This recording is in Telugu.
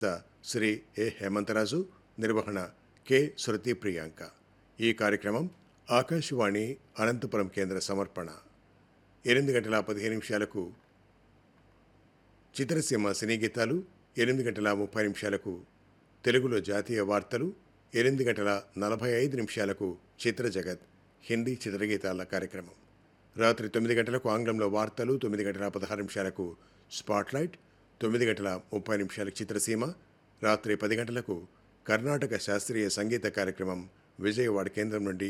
శ్రీ ఏ హేమంతరాజు నిర్వహణ కె శృతి ప్రియాంక ఈ కార్యక్రమం ఆకాశవాణి అనంతపురం కేంద్ర సమర్పణ ఎనిమిది గంటల పదిహేను నిమిషాలకు చిత్రసీమ సినీ గీతాలు ఎనిమిది గంటల ముప్పై నిమిషాలకు తెలుగులో జాతీయ వార్తలు ఎనిమిది గంటల నలభై ఐదు నిమిషాలకు చిత్ర జగత్ హిందీ చిత్రగీతాల కార్యక్రమం రాత్రి తొమ్మిది గంటలకు ఆంగ్లంలో వార్తలు తొమ్మిది గంటల పదహారు నిమిషాలకు స్పాట్లైట్ తొమ్మిది గంటల ముప్పై నిమిషాలకు చిత్రసీమ రాత్రి పది గంటలకు కర్ణాటక శాస్త్రీయ సంగీత కార్యక్రమం విజయవాడ కేంద్రం నుండి